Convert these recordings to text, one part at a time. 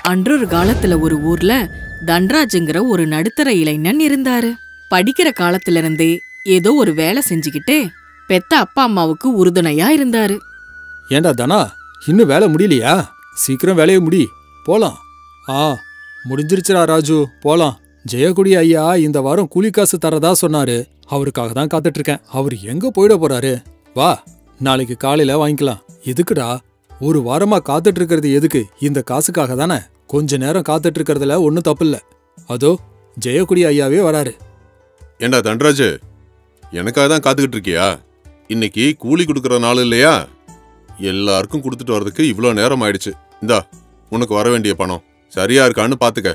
அன்றொரு காலத்துல ஒரு ஊர்ல தன்ராஜுங்கிற ஒரு நடுத்தர இளைஞன் இருந்தாரு படிக்கிற காலத்துல இருந்தே ஏதோ ஒரு வேலை செஞ்சுக்கிட்டே பெத்த அப்பா அம்மாவுக்கு உறுதுணையா இருந்தாரு ஏண்டா தனா இன்னும் வேலை முடியலையா சீக்கிரம் வேலையை முடி போலாம் ஆ முடிஞ்சிருச்சுடா ராஜு போலாம் ஜெயக்குடி ஐயா இந்த வாரம் கூலி காசு தரதா சொன்னாரு அவருக்காக தான் காத்துட்டு இருக்கேன் அவர் எங்க போயிட போறாரு வா நாளைக்கு காலையில வாங்கிக்கலாம் எதுக்குடா ஒரு வாரமா காத்துட்டு இருக்கிறது எதுக்கு இந்த காசுக்காக தானே கொஞ்ச நேரம் காத்துட்டு இருக்கிறதுல ஒன்னும் தப்பில்ல அதோ ஜெயக்குடி ஐயாவே வராரு ஏண்டா தண்டராஜு எனக்காக தான் காத்துக்கிட்டு இருக்கியா இன்னைக்கு கூலி கொடுக்கற நாள் இல்லையா எல்லாருக்கும் கொடுத்துட்டு வர்றதுக்கு இவ்வளோ நேரம் ஆயிடுச்சு இந்தா உனக்கு வர வேண்டிய பணம் சரியா இருக்கான்னு பாத்துக்க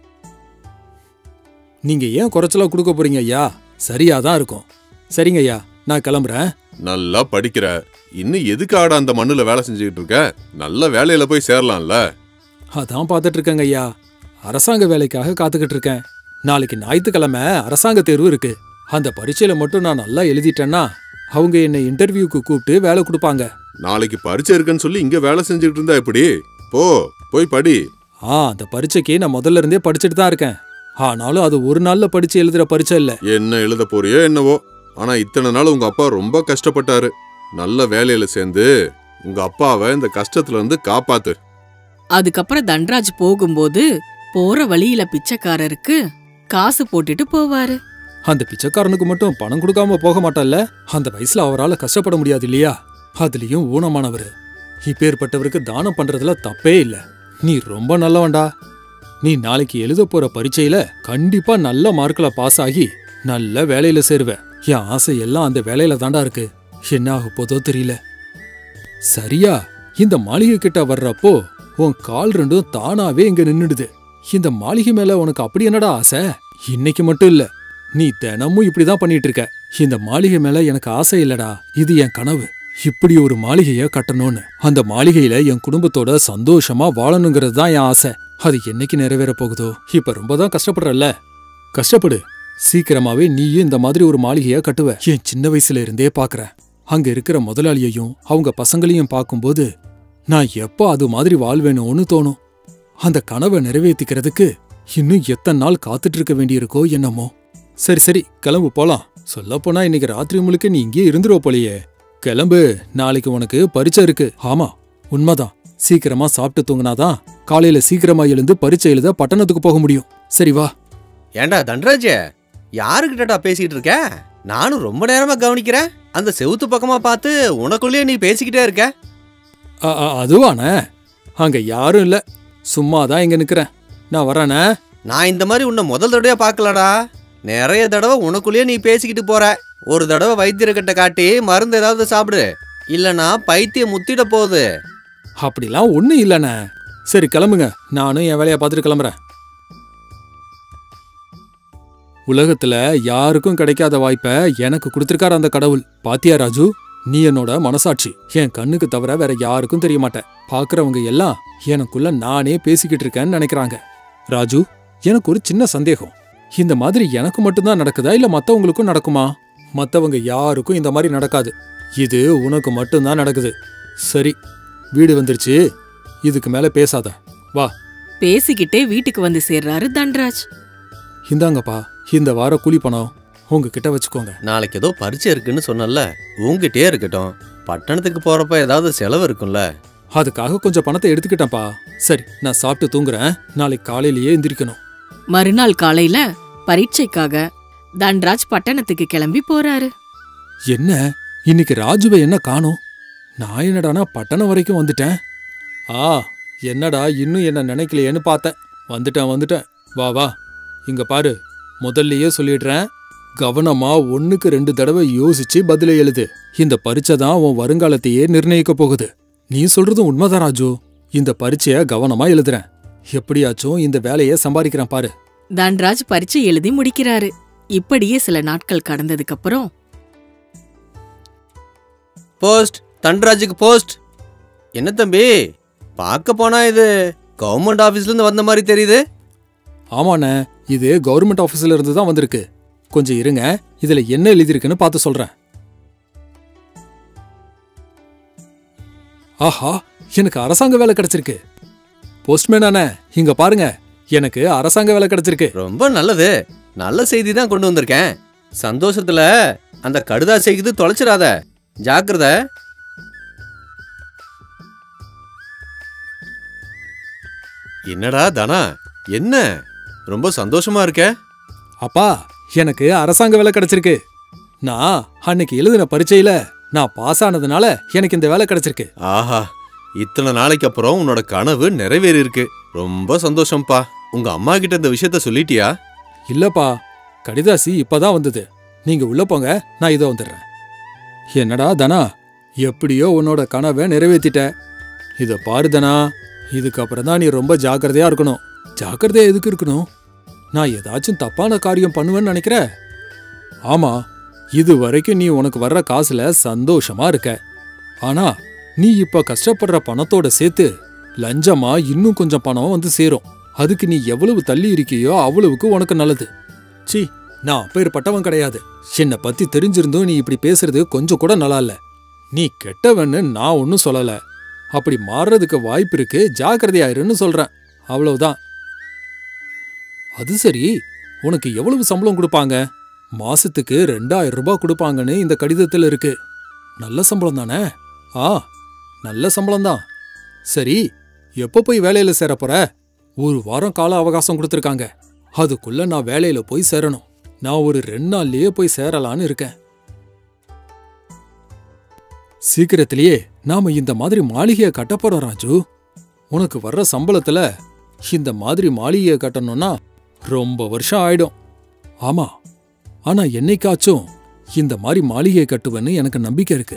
நீங்க ஏன் குறைச்சலா கொடுக்க போறீங்க ஐயா சரியா தான் இருக்கும் சரிங்க ஐயா நான் கிளம்புறேன் நல்லா படிக்கிற இன்னும் எதுக்கு ஆட அந்த மண்ணுல வேலை செஞ்சுக்கிட்டு இருக்க நல்ல வேலையில போய் சேரலாம்ல அதான் பார்த்துட்டு இருக்கேங்க ஐயா அரசாங்க வேலைக்காக காத்துக்கிட்டு இருக்கேன் நாளைக்கு ஞாயிற்றுக்கிழமை அரசாங்க தேர்வு இருக்கு அந்த பரீட்சையில மட்டும் நான் நல்லா எழுதிட்டேன்னா அவங்க என்னை இன்டர்வியூக்கு கூப்பிட்டு வேலை கொடுப்பாங்க நாளைக்கு பரீட்சை இருக்குன்னு சொல்லி இங்க வேலை செஞ்சுக்கிட்டு இருந்தா எப்படி போ போய் படி ஆ அந்த பரீட்சைக்கு நான் முதல்ல இருந்தே படிச்சுட்டு தான் இருக்கேன் ஆனாலும் அது ஒரு நாள்ல படிச்சு எழுதுற பரீட்சை இல்ல என்ன எழுத போறியோ என்னவோ ஆனா இத்தனை நாள் உங்க அப்பா ரொம்ப கஷ்டப்பட்டாரு நல்ல வேலையில சேர்ந்து உங்க அப்பாவை இந்த கஷ்டத்துல இருந்து காப்பாத்து அதுக்கப்புறம் தன்ராஜ் போகும்போது போற வழியில பிச்சைக்காரருக்கு காசு போட்டுட்டு போவாரு அந்த பிச்சைக்காரனுக்கு மட்டும் பணம் கொடுக்காம போக மாட்டான்ல அந்த வயசுல அவரால கஷ்டப்பட முடியாது இல்லையா அதுலயும் ஊனமானவர் இப்பேற்பட்டவருக்கு தானம் பண்றதுல தப்பே இல்ல நீ ரொம்ப நல்லவன்டா நீ நாளைக்கு எழுத போற பரீட்சையில கண்டிப்பா நல்ல மார்க்ல பாஸ் ஆகி நல்ல வேலையில சேருவ என் ஆசை எல்லாம் அந்த வேலையில தாண்டா இருக்கு என்ன ஆக போதோ தெரியல சரியா இந்த மாளிகை கிட்ட வர்றப்போ உன் கால் ரெண்டும் தானாவே இங்க நின்னுடுது இந்த மாளிகை மேல உனக்கு அப்படி என்னடா ஆசை இன்னைக்கு மட்டும் இல்ல நீ தினமும் இப்படிதான் பண்ணிட்டு இருக்க இந்த மாளிகை மேல எனக்கு ஆசை இல்லடா இது என் கனவு இப்படி ஒரு மாளிகைய கட்டணும்னு அந்த மாளிகையில என் குடும்பத்தோட சந்தோஷமா வாழணுங்கிறது தான் என் ஆசை அது என்னைக்கு நிறைவேற போகுதோ இப்ப ரொம்ப தான் கஷ்டப்படுறல்ல கஷ்டப்படு சீக்கிரமாவே நீயும் இந்த மாதிரி ஒரு மாளிகைய கட்டுவ என் சின்ன வயசுல இருந்தே பாக்குறேன் அங்க இருக்கிற முதலாளியையும் அவங்க பசங்களையும் பார்க்கும்போது நான் எப்போ அது மாதிரி வாழ்வேணும்னு தோணும் அந்த கனவை நிறைவேத்திக்கிறதுக்கு இன்னும் எத்தனை நாள் காத்துட்டு இருக்க வேண்டியிருக்கோ என்னமோ சரி சரி கிளம்பு போலாம் சொல்லப்போனா இன்னைக்கு ராத்திரி முழுக்க நீ இங்கேயே இருந்துருவ போலயே கிளம்பு நாளைக்கு உனக்கு பரீட்சை இருக்கு ஆமா உண்மைதான் சீக்கிரமா சாப்பிட்டு தூங்கினாதான் காலையில சீக்கிரமா எழுந்து பரீட்சை எழுத பட்டணத்துக்கு போக முடியும் சரி வா ஏண்டா தண்டராஜ யாருக்கிட்டடா பேசிட்டு இருக்க நானும் ரொம்ப நேரமா கவனிக்கிறேன் அந்த செவுத்து பக்கமா பார்த்து உனக்குள்ளேயே நீ பேசிக்கிட்டே இருக்க அ- அ- அதுவானே அங்க யாரும் இல்ல சும்மா தான் இங்க நிக்கிறேன் நான் வரேனே நான் இந்த மாதிரி உன்னை முதல் தடவையா பார்க்கலடா நிறைய தடவை உனக்குள்ளேயே நீ பேசிக்கிட்டு போற ஒரு தடவை வைத்தியர்கிட்ட காட்டி மருந்து ஏதாவது சாப்பிடு இல்லனா பைத்தியம் முத்திட போகுது அப்படிலாம் ஒண்ணும் இல்லண்ணே சரி கிளம்புங்க நானும் என் வேலையை பார்த்துட்டு கிளம்புறேன் உலகத்துல யாருக்கும் கிடைக்காத வாய்ப்பை எனக்கு கொடுத்திருக்காரு அந்த கடவுள் பாத்தியா ராஜு நீ என்னோட மனசாட்சி என் கண்ணுக்கு தவிர வேற யாருக்கும் தெரிய மாட்டேன் பாக்குறவங்க எல்லாம் எனக்குள்ள நானே பேசிக்கிட்டு இருக்கேன்னு நினைக்கிறாங்க ராஜு எனக்கு ஒரு சின்ன சந்தேகம் இந்த மாதிரி எனக்கு மட்டும்தான் நடக்குதா இல்ல மத்தவங்களுக்கும் நடக்குமா மத்தவங்க யாருக்கும் இந்த மாதிரி நடக்காது இது உனக்கு மட்டும்தான் நடக்குது சரி வீடு வந்துருச்சு இதுக்கு மேல பேசாத வா பேசிக்கிட்டே வீட்டுக்கு வந்து சேர்றாரு தன்ராஜ் இந்தாங்கப்பா இந்த வார கூலி பணம் உங்ககிட்ட வச்சுக்கோங்க நாளைக்கு ஏதோ பரீட்சை இருக்குன்னு சொன்னல உங்ககிட்டயே இருக்கட்டும் பட்டணத்துக்கு போறப்ப ஏதாவது செலவு இருக்கும்ல அதுக்காக கொஞ்சம் பணத்தை எடுத்துக்கிட்டேன்ப்பா சரி நான் சாப்பிட்டு தூங்குறேன் நாளைக்கு காலையிலேயே எந்திரிக்கணும் மறுநாள் காலையில பரீட்சைக்காக தன்ராஜ் பட்டணத்துக்கு கிளம்பி போறாரு என்ன இன்னைக்கு ராஜுவை என்ன காணோம் நான் என்னடானா பட்டணம் வரைக்கும் வந்துட்டேன் ஆ என்னடா இன்னும் என்ன நினைக்கலையேன்னு பார்த்தேன் வந்துட்டேன் வந்துட்டேன் வா வா இங்க பாரு முதல்லயே சொல்லிடுறேன் கவனமா ஒண்ணுக்கு ரெண்டு தடவை யோசிச்சு பதிலை எழுது இந்த பரீட்சை தான் உன் வருங்காலத்தையே நிர்ணயிக்க போகுது நீ சொல்றதும் உண்மைதான் ராஜு இந்த பரீட்சைய கவனமா எழுதுறேன் எப்படியாச்சும் இந்த வேலையை சம்பாதிக்கிறேன் பாரு தன்ராஜ் பரீட்சை எழுதி முடிக்கிறாரு இப்படியே சில நாட்கள் கடந்ததுக்கு அப்புறம் போஸ்ட் தண்டராஜுக்கு போஸ்ட் என்ன தம்பி பார்க்க போனா இது கவர்மெண்ட் ஆபீஸ்ல இருந்து வந்த மாதிரி தெரியுது ஆமாண்ணே இது கவர்மெண்ட் ஆபீஸ்ல இருந்து தான் வந்திருக்கு கொஞ்சம் இருங்க இதுல என்ன எழுதியிருக்குன்னு பார்த்து சொல்றேன் ஆஹா எனக்கு அரசாங்க வேலை கிடைச்சிருக்கு போஸ்ட்மேன் அண்ணே இங்க பாருங்க எனக்கு அரசாங்க வேலை கிடைச்சிருக்கு ரொம்ப நல்லது நல்ல செய்தி தான் கொண்டு வந்திருக்கேன் சந்தோஷத்துல அந்த கடுதாசைக்கு தொலைச்சிடாத ஜாக்கிரதை என்னடா தனா என்ன ரொம்ப சந்தோஷமா இருக்க அப்பா எனக்கு அரசாங்க வேலை கிடைச்சிருக்கு நான் அன்னைக்கு எழுதின பரீட்சையில நான் பாஸ் ஆனதுனால எனக்கு இந்த வேலை கிடைச்சிருக்கு ஆஹா இத்தனை நாளைக்கு அப்புறம் உன்னோட கனவு நிறைவேறி இருக்கு ரொம்ப சந்தோஷம்ப்பா உங்க அம்மா கிட்ட இந்த விஷயத்த சொல்லிட்டியா இல்லப்பா கடிதாசி இப்பதான் வந்தது நீங்க உள்ள போங்க நான் இதோ வந்துடுறேன் என்னடா தனா எப்படியோ உன்னோட கனவை நிறைவேத்திட்ட இத பாரு தனா இதுக்கப்புறம் தான் நீ ரொம்ப ஜாக்கிரதையா இருக்கணும் ஜாக்கிரதையா எதுக்கு இருக்கணும் நான் ஏதாச்சும் தப்பான காரியம் பண்ணுவேன்னு நினைக்கிற ஆமா இது வரைக்கும் நீ உனக்கு வர்ற காசுல சந்தோஷமா இருக்க ஆனா நீ இப்ப கஷ்டப்படுற பணத்தோட சேர்த்து லஞ்சமா இன்னும் கொஞ்சம் பணம் வந்து சேரும் அதுக்கு நீ எவ்வளவு தள்ளி இருக்கியோ அவ்வளவுக்கு உனக்கு நல்லது சி நான் அப்பேற்பட்டவன் கிடையாது என்னை பத்தி தெரிஞ்சிருந்தும் நீ இப்படி பேசுறது கொஞ்சம் கூட நல்லா இல்ல நீ கெட்டவன்னு நான் ஒன்னும் சொல்லல அப்படி மாறுறதுக்கு வாய்ப்பு இருக்கு ஜாக்கிரதையாயிருன்னு சொல்றேன் அவ்வளவுதான் அது சரி உனக்கு எவ்வளவு சம்பளம் கொடுப்பாங்க மாசத்துக்கு ரெண்டாயிரம் ரூபாய் கொடுப்பாங்கன்னு இந்த கடிதத்தில் இருக்கு நல்ல சம்பளம் தானே ஆ நல்ல சம்பளம் தான் சரி எப்போ போய் வேலையில சேர போற ஒரு வாரம் கால அவகாசம் கொடுத்துருக்காங்க அதுக்குள்ள நான் வேலையில போய் சேரணும் நான் ஒரு ரெண்டு நாள்லயே போய் சேரலான்னு இருக்கேன் சீக்கிரத்திலேயே நாம இந்த மாதிரி மாளிகையை கட்ட போறோம் ராஜு உனக்கு வர்ற சம்பளத்துல இந்த மாதிரி மாளிகையை கட்டணும்னா ரொம்ப வருஷம் ஆயிடும் ஆமா ஆனா என்னைக்காச்சும் இந்த மாதிரி மாளிகையை கட்டுவேன்னு எனக்கு நம்பிக்கை இருக்கு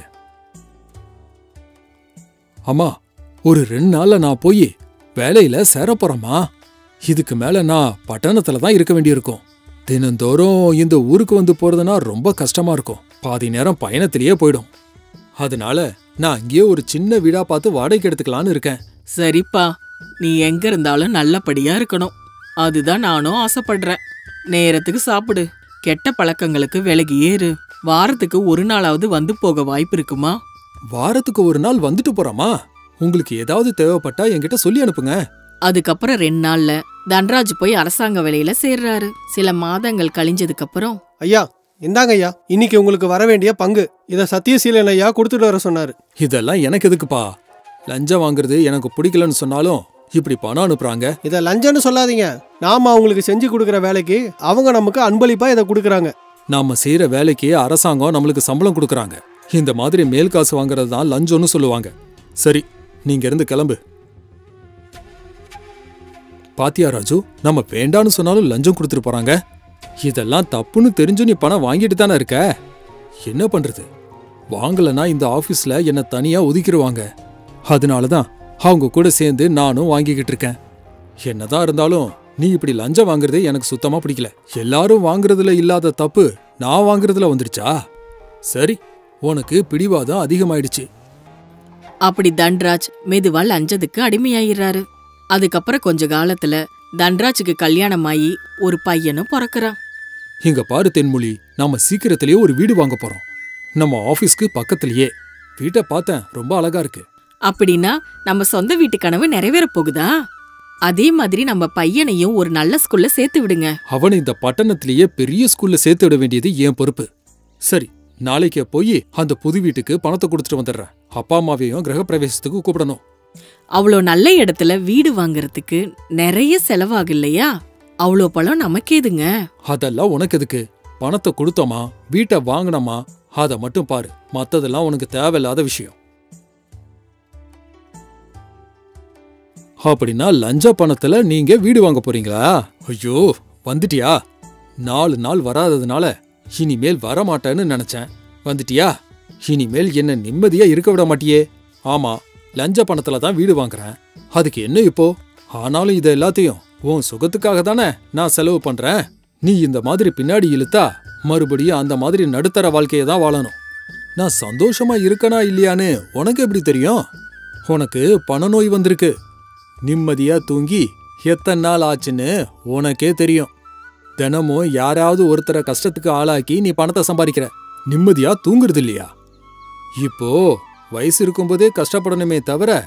அம்மா ஒரு ரெண்டு நாள்ல நான் போய் வேலையில சேர போறேம்மா இதுக்கு மேல நான் பட்டணத்துல தான் இருக்க வேண்டியிருக்கும் தினந்தோறும் இந்த ஊருக்கு வந்து போறதுனா ரொம்ப கஷ்டமா இருக்கும் பாதி நேரம் பயணத்திலேயே போயிடும் அதனால நான் அங்கேயே ஒரு சின்ன வீடா பார்த்து வாடகைக்கு எடுத்துக்கலான்னு இருக்கேன் சரிப்பா நீ எங்க இருந்தாலும் நல்லபடியா இருக்கணும் அதுதான் நானும் ஆசைப்படுறேன் நேரத்துக்கு சாப்பிடு கெட்ட பழக்கங்களுக்கு விலகி ஏறு வாரத்துக்கு ஒரு நாளாவது வந்து போக வாய்ப்பு இருக்குமா வாரத்துக்கு ஒரு நாள் வந்துட்டு போறோமா உங்களுக்கு ஏதாவது தேவைப்பட்டா என்கிட்ட சொல்லி அனுப்புங்க அதுக்கப்புறம் ரெண்டு நாள்ல தன்ராஜ் போய் அரசாங்க வேலையில சேர்றாரு சில மாதங்கள் கழிஞ்சதுக்கு அப்புறம் ஐயா இந்தாங்க ஐயா இன்னைக்கு உங்களுக்கு வர வேண்டிய பங்கு இதை சத்தியசீலன் ஐயா கொடுத்துட்டு வர சொன்னாரு இதெல்லாம் எனக்கு எதுக்குப்பா லஞ்சம் வாங்குறது எனக்கு பிடிக்கலன்னு சொன்னாலும் இப்படி பணம் அனுப்புறாங்க இதை லஞ்சம்னு சொல்லாதீங்க நாம அவங்களுக்கு செஞ்சு கொடுக்குற வேலைக்கு அவங்க நமக்கு அன்பளிப்பா இதை கொடுக்குறாங்க நாம செய்யற வேலைக்கு அரசாங்கம் நம்மளுக்கு சம்பளம் கொடுக்கறாங்க இந்த மாதிரி மேல் காசு வாங்குறது தான் லஞ்சம்னு சொல்லுவாங்க சரி நீங்க இருந்து கிளம்பு பாத்தியா ராஜு நம்ம வேண்டான்னு சொன்னாலும் லஞ்சம் கொடுத்துட்டு போறாங்க இதெல்லாம் தப்புன்னு தெரிஞ்சு நீ பணம் வாங்கிட்டு தானே இருக்க என்ன பண்றது வாங்கலனா இந்த ஆபீஸ்ல என்ன தனியா ஒதுக்கிடுவாங்க அதனால தான் அவங்க கூட சேர்ந்து நானும் வாங்கிக்கிட்டு இருக்கேன் என்னதான் இருந்தாலும் நீ இப்படி லஞ்சம் வாங்குறதே எனக்கு சுத்தமா பிடிக்கல எல்லாரும் வாங்குறதுல இல்லாத தப்பு நான் வாங்குறதுல வந்துடுச்சா சரி உனக்கு பிடிவாதம் அதிகமாயிடுச்சு அப்படி தன்ராஜ் மெதுவா லஞ்சத்துக்கு அடிமையாயிடுறாரு அதுக்கப்புறம் கொஞ்ச காலத்துல தன்ராஜுக்கு கல்யாணம் ஆகி ஒரு பையனும் பிறக்கறான் இங்க பாரு தென்மொழி நாம சீக்கிரத்திலேயே ஒரு வீடு வாங்க போறோம் நம்ம ஆபீஸ்க்கு பக்கத்திலேயே வீட்டை பார்த்தேன் ரொம்ப அழகா இருக்கு அப்படின்னா நம்ம சொந்த வீட்டு கனவு நிறைவேற போகுதா அதே மாதிரி நம்ம பையனையும் ஒரு நல்ல ஸ்கூல்ல சேர்த்து விடுங்க அவனை இந்த பட்டணத்திலேயே பெரிய ஸ்கூல்ல சேர்த்து விட வேண்டியது என் பொறுப்பு சரி நாளைக்கே போய் அந்த புது வீட்டுக்கு பணத்தை கொடுத்துட்டு வந்துடுறேன் அப்பா அம்மாவையும் கிரகப்பிரவேசத்துக்கு கூப்பிடணும் அவ்வளோ நல்ல இடத்துல வீடு வாங்குறதுக்கு நிறைய செலவாகு இல்லையா அவ்வளோ பழம் நமக்கேதுங்க அதெல்லாம் உனக்கு எதுக்கு பணத்தை கொடுத்தோமா வீட்டை வாங்கினோமா அதை மட்டும் பாரு மத்ததெல்லாம் உனக்கு தேவையில்லாத விஷயம் அப்படின்னா லஞ்ச பணத்துல நீங்க வீடு வாங்க போறீங்களா ஐயோ வந்துட்டியா நாலு நாள் வராததுனால இனிமேல் வரமாட்டேன்னு நினைச்சேன் வந்துட்டியா இனிமேல் என்ன நிம்மதியா இருக்க விட மாட்டியே ஆமா லஞ்ச பணத்துல தான் வீடு வாங்குறேன் அதுக்கு என்ன இப்போ ஆனாலும் இதை எல்லாத்தையும் உன் சுகத்துக்காக தானே நான் செலவு பண்றேன் நீ இந்த மாதிரி பின்னாடி இழுத்தா மறுபடியும் அந்த மாதிரி நடுத்தர வாழ்க்கையை தான் வாழணும் நான் சந்தோஷமா இருக்கனா இல்லையான்னு உனக்கு எப்படி தெரியும் உனக்கு பணநோய் வந்திருக்கு நிம்மதியா தூங்கி எத்தனை நாள் ஆச்சுன்னு உனக்கே தெரியும் தினமும் யாராவது ஒருத்தரை கஷ்டத்துக்கு ஆளாக்கி நீ பணத்தை சம்பாதிக்கிற நிம்மதியா தூங்குறது இல்லையா இப்போ வயசு இருக்கும்போதே கஷ்டப்படணுமே தவிர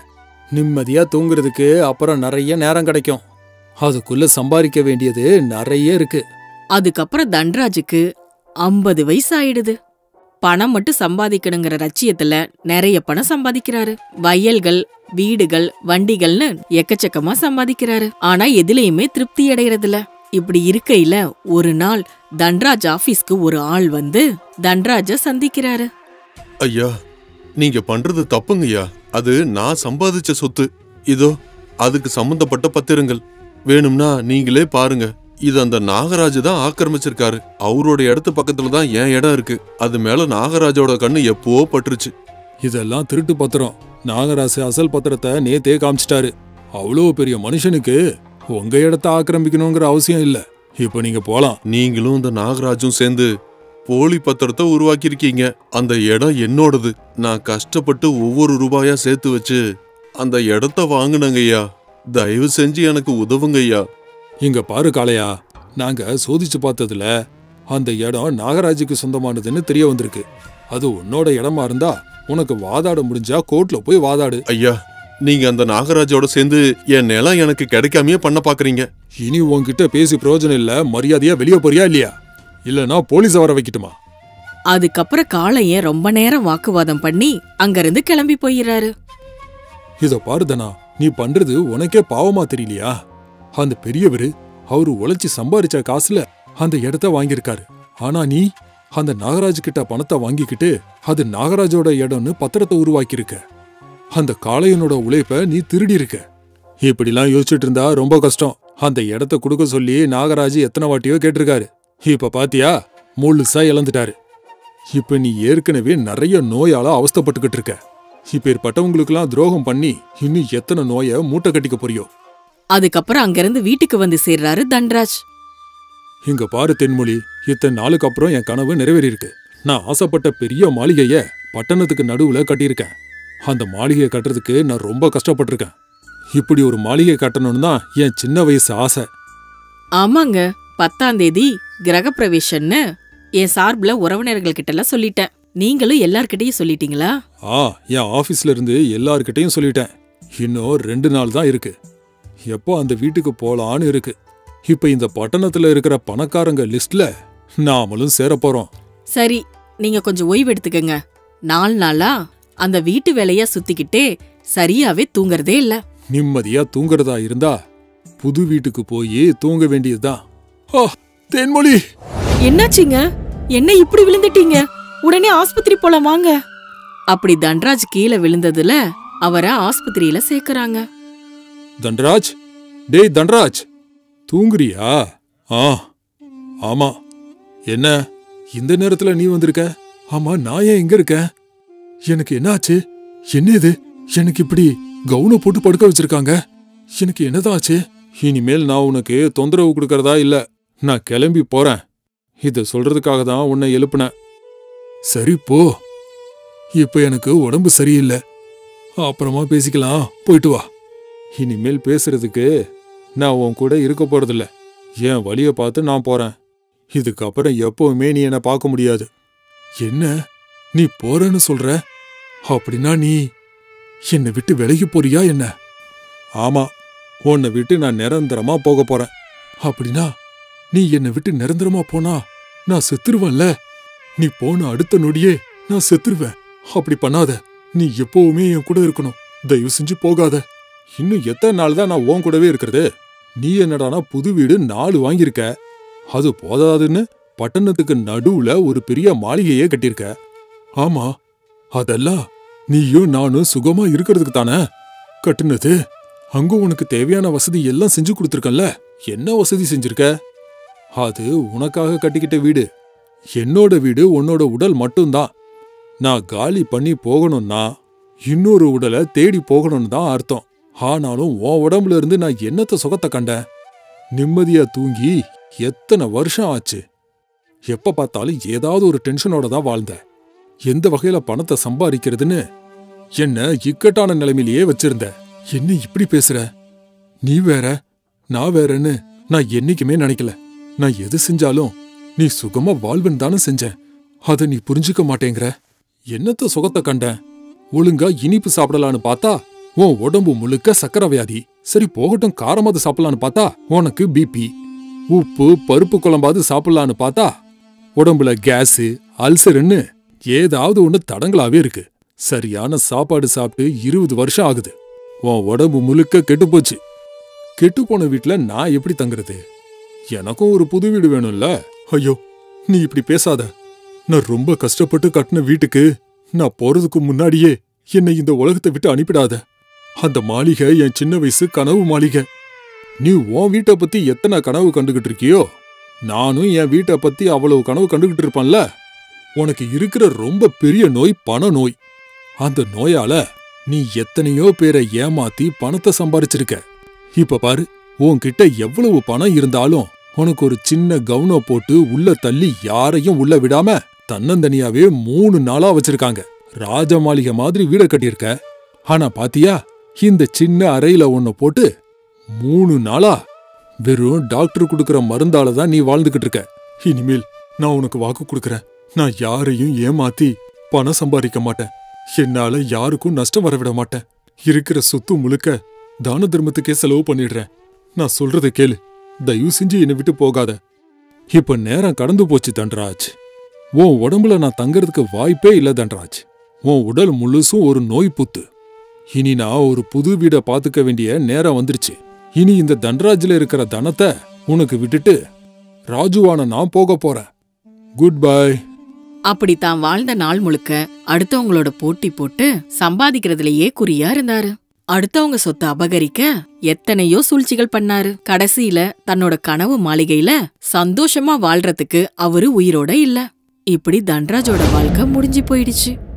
நிம்மதியா தூங்குறதுக்கு அப்புறம் நிறைய நேரம் கிடைக்கும் அதுக்குள்ள சம்பாதிக்க வேண்டியது நிறைய இருக்கு அதுக்கப்புறம் தன்ராஜுக்கு ஐம்பது வயசு ஆயிடுது பணம் மட்டும் சம்பாதிக்கணுங்கிற லட்சியத்துல நிறைய பணம் சம்பாதிக்கிறாரு வயல்கள் வீடுகள் வண்டிகள்னு எக்கச்சக்கமா சம்பாதிக்கிறாரு ஆனா எதுலயுமே திருப்தி அடையறதில்ல இப்படி இருக்கையில ஒரு நாள் தன்ராஜ் ஆபீஸ்க்கு ஒரு ஆள் வந்து தன்ராஜ சந்திக்கிறாரு ஐயா நீங்க பண்றது தப்புங்கய்யா அது நான் சம்பாதிச்ச சொத்து இதோ அதுக்கு சம்பந்தப்பட்ட பத்திரங்கள் வேணும்னா நீங்களே பாருங்க இது அந்த நாகராஜ் தான் ஆக்கிரமிச்சிருக்காரு அவரோட இடத்து பக்கத்துல தான் என் இடம் இருக்கு அது மேல நாகராஜோட கண்ணு எப்போ பட்டுருச்சு இதெல்லாம் திருட்டு பத்திரம் நாகராசு அசல் பத்திரத்தை நேத்தே காமிச்சிட்டாரு அவ்வளோ பெரிய மனுஷனுக்கு உங்க இடத்த ஆக்கிரமிக்கணுங்கிற அவசியம் இல்ல இப்ப நீங்க போலாம் நீங்களும் இந்த நாகராஜும் சேர்ந்து போலி பத்திரத்தை உருவாக்கியிருக்கீங்க அந்த இடம் என்னோடது நான் கஷ்டப்பட்டு ஒவ்வொரு ரூபாயா சேர்த்து வச்சு அந்த இடத்த வாங்குனங்கய்யா தயவு செஞ்சு எனக்கு உதவுங்கய்யா இங்க பாரு காளையா நாங்க சோதிச்சு பார்த்ததுல அந்த இடம் நாகராஜுக்கு சொந்தமானதுன்னு தெரிய வந்திருக்கு அது உன்னோட இடமா இருந்தா உனக்கு வாதாட முடிஞ்சா கோர்ட்ல போய் வாதாடு ஐயா நீங்க அந்த நாகராஜோட சேர்ந்து என் நிலம் எனக்கு கிடைக்காமயே பண்ண பாக்குறீங்க இனி உன்கிட்ட பேசி பிரயோஜனம் இல்ல மரியாதையா வெளியே போறியா இல்லையா இல்லனா போலீஸ வர வைக்கட்டுமா அதுக்கப்புறம் காளையன் ரொம்ப நேரம் வாக்குவாதம் பண்ணி அங்கிருந்து கிளம்பி போயிடுறாரு இத பாருதனா நீ பண்றது உனக்கே பாவமா தெரியலையா அந்த பெரியவரு அவரு உழைச்சு சம்பாரிச்ச காசுல அந்த இடத்த வாங்கியிருக்காரு ஆனா நீ அந்த நாகராஜ் கிட்ட பணத்தை வாங்கிக்கிட்டு அது நாகராஜோட இடம்னு பத்திரத்தை உருவாக்கியிருக்க அந்த காளையனோட உழைப்ப நீ திருடி இருக்க இப்படிலாம் யோசிச்சுட்டு இருந்தா ரொம்ப கஷ்டம் அந்த இடத்த கொடுக்க சொல்லி நாகராஜ் எத்தனை வாட்டியோ கேட்டிருக்காரு இப்ப பாத்தியா முழுசா இழந்துட்டாரு இப்ப நீ ஏற்கனவே நிறைய நோயால அவஸ்தைப்பட்டுக்கிட்டு இருக்க இப்பேற்பட்டவங்களுக்கெல்லாம் துரோகம் பண்ணி இன்னும் எத்தனை நோயை மூட்டை கட்டிக்க போறியோ அதுக்கப்புறம் அங்கிருந்து வீட்டுக்கு வந்து சேர்றாரு தன்ராஜ் இங்க பாரு தென்மொழி இத்தனை நாளுக்கு அப்புறம் என் கனவு நிறைவேறியிருக்கு நான் ஆசைப்பட்ட பெரிய மாளிகைய பட்டணத்துக்கு நடுவுல கட்டியிருக்கேன் அந்த மாளிகையை கட்டுறதுக்கு நான் ரொம்ப கஷ்டப்பட்டிருக்கேன் இப்படி ஒரு மாளிகை கட்டணும்னு தான் என் சின்ன வயசு ஆசை ஆமாங்க பத்தாம் தேதி கிரகப்பிரவேசம்னு என் சார்புல உறவினர்கள் கிட்ட எல்லாம் சொல்லிட்டேன் நீங்களும் எல்லார்கிட்டயும் சொல்லிட்டீங்களா ஆ என் ஆபீஸ்ல இருந்து எல்லார்கிட்டயும் சொல்லிட்டேன் இன்னும் ரெண்டு நாள் தான் இருக்கு எப்போ அந்த வீட்டுக்கு போலான்னு இருக்கு இப்ப இந்த பட்டணத்துல இருக்கிற பணக்காரங்க லிஸ்ட்ல நாமளும் சேர போறோம் சரி நீங்க கொஞ்சம் ஓய்வு எடுத்துக்கங்க நாலு நாளா அந்த வீட்டு வேலையா சுத்திக்கிட்டே சரியாவே தூங்கறதே இல்ல நிம்மதியா தூங்குறதா இருந்தா புது வீட்டுக்கு போய் தூங்க வேண்டியதுதான் ஆ தென்மொழி என்னாச்சுங்க என்ன இப்படி விழுந்துட்டீங்க உடனே ஆஸ்பத்திரி போலாம் வாங்க அப்படி தன்ராஜ் கீழே விழுந்ததுல அவரை ஆஸ்பத்திரியில சேர்க்கறாங்க தண்டராஜ் டேய் தண்டராஜ் தூங்குறியா ஆ ஆமா என்ன இந்த நேரத்துல நீ வந்திருக்க ஆமா நான் ஏன் இங்க இருக்கேன் எனக்கு என்ன ஆச்சு என்ன இது எனக்கு இப்படி கவுன போட்டு படுக்க வச்சிருக்காங்க எனக்கு என்னதான் ஆச்சு இனிமேல் நான் உனக்கு தொந்தரவு கொடுக்கறதா இல்ல நான் கிளம்பி போறேன் இத சொல்றதுக்காக தான் உன்னை எழுப்புனேன் சரி போ இப்ப எனக்கு உடம்பு சரியில்லை அப்புறமா பேசிக்கலாம் போயிட்டு வா இனிமேல் பேசுறதுக்கு நான் உன் கூட இருக்க போறதில்ல என் வழிய பார்த்து நான் போறேன் இதுக்கப்புறம் எப்பவுமே நீ என்ன பார்க்க முடியாது என்ன நீ போறேன்னு சொல்ற அப்படின்னா நீ என்னை விட்டு விலகி போறியா என்ன ஆமா உன்னை விட்டு நான் நிரந்தரமா போக போறேன் அப்படின்னா நீ என்னை விட்டு நிரந்தரமா போனா நான் செத்துருவேன்ல நீ போன அடுத்த நொடியே நான் செத்துருவேன் அப்படி பண்ணாத நீ எப்பவுமே என் கூட இருக்கணும் தயவு செஞ்சு போகாத இன்னும் எத்தனை நாள் தான் நான் உன் கூடவே இருக்கிறது நீ என்னடானா புது வீடு நாலு வாங்கியிருக்க அது போதாதுன்னு பட்டணத்துக்கு நடுவுல ஒரு பெரிய மாளிகையே கட்டியிருக்க ஆமா அதெல்லாம் நீயும் நானும் சுகமா இருக்கிறதுக்கு தானே கட்டுனது அங்க உனக்கு தேவையான வசதி எல்லாம் செஞ்சு கொடுத்துருக்கல என்ன வசதி செஞ்சிருக்க அது உனக்காக கட்டிக்கிட்ட வீடு என்னோட வீடு உன்னோட உடல் மட்டும்தான் நான் காலி பண்ணி போகணும்னா இன்னொரு உடலை தேடி போகணும்னு தான் அர்த்தம் ஆனாலும் உன் உடம்புல இருந்து நான் என்னத்த சுகத்தை கண்டேன் நிம்மதியா தூங்கி எத்தனை வருஷம் ஆச்சு எப்ப பார்த்தாலும் ஏதாவது ஒரு டென்ஷனோட தான் வாழ்ந்த எந்த வகையில பணத்தை சம்பாதிக்கிறதுன்னு என்ன இக்கட்டான நிலைமையிலேயே வச்சிருந்த என்ன இப்படி பேசுற நீ வேற நான் வேறன்னு நான் என்னைக்குமே நினைக்கல நான் எது செஞ்சாலும் நீ சுகமா வாழ்வன் தானே செஞ்சேன் அதை நீ புரிஞ்சுக்க மாட்டேங்கிற என்னத்த சுகத்தை கண்ட ஒழுங்கா இனிப்பு சாப்பிடலான்னு பார்த்தா உன் உடம்பு முழுக்க சக்கரை வியாதி சரி போகட்டும் காரமாவது சாப்பிடலான்னு பார்த்தா உனக்கு பிபி உப்பு பருப்பு குழம்பாவது சாப்பிடலான்னு பார்த்தா உடம்புல கேஸு அல்சருன்னு ஏதாவது ஒண்ணு தடங்களாவே இருக்கு சரியான சாப்பாடு சாப்பிட்டு இருபது வருஷம் ஆகுது உன் உடம்பு முழுக்க கெட்டுப்போச்சு கெட்டுப்போன வீட்ல நான் எப்படி தங்குறது எனக்கும் ஒரு புது வீடு வேணும்ல ஐயோ நீ இப்படி பேசாத நான் ரொம்ப கஷ்டப்பட்டு கட்டின வீட்டுக்கு நான் போறதுக்கு முன்னாடியே என்னை இந்த உலகத்தை விட்டு அனுப்பிடாத அந்த மாளிகை என் சின்ன வயசு கனவு மாளிகை நீ உன் வீட்டை பத்தி எத்தனை கனவு கண்டுகிட்டு இருக்கியோ நானும் என் வீட்டை பத்தி அவ்வளவு கனவு கண்டுகிட்டு இருப்பேன்ல உனக்கு இருக்கிற ரொம்ப பெரிய நோய் பண நோய் அந்த நோயால நீ எத்தனையோ பேரை ஏமாத்தி பணத்தை சம்பாரிச்சிருக்க இப்ப பாரு உன்கிட்ட எவ்வளவு பணம் இருந்தாலும் உனக்கு ஒரு சின்ன கவுனம் போட்டு உள்ள தள்ளி யாரையும் உள்ள விடாம தன்னந்தனியாவே மூணு நாளா வச்சிருக்காங்க ராஜ மாளிகை மாதிரி வீட கட்டியிருக்க ஆனா பாத்தியா இந்த சின்ன அறையில ஒன்ன போட்டு மூணு நாளா வெறும் டாக்டர் கொடுக்கற மருந்தால தான் நீ வாழ்ந்துகிட்டு இருக்க இனிமேல் நான் உனக்கு வாக்கு கொடுக்கறேன் நான் யாரையும் ஏமாத்தி பணம் சம்பாதிக்க மாட்டேன் என்னால யாருக்கும் நஷ்டம் வர விட மாட்டேன் இருக்கிற சொத்து முழுக்க தான தர்மத்துக்கே செலவு பண்ணிடுறேன் நான் சொல்றதை கேளு தயவு செஞ்சு என்னை விட்டு போகாத இப்ப நேரம் கடந்து போச்சு தண்டராஜ் உன் உடம்புல நான் தங்கறதுக்கு வாய்ப்பே இல்ல தண்டராஜ் உன் உடல் முழுசும் ஒரு நோய் புத்து இனி நான் ஒரு புது வீடை பாத்துக்க வேண்டிய நேரம் வந்துருச்சு இனி இந்த தண்டராஜ்ல இருக்கிற தனத்தை உனக்கு விட்டுட்டு ராஜுவான நான் போக போறேன் குட் பை அப்படி தான் வாழ்ந்த நாள் முழுக்க அடுத்தவங்களோட போட்டி போட்டு சம்பாதிக்கிறதுலயே குறியா இருந்தாரு அடுத்தவங்க சொத்தை அபகரிக்க எத்தனையோ சூழ்ச்சிகள் பண்ணாரு கடைசியில தன்னோட கனவு மாளிகையில சந்தோஷமா வாழ்றதுக்கு அவரு உயிரோட இல்ல இப்படி தன்ராஜோட வாழ்க்கை முடிஞ்சு போயிடுச்சு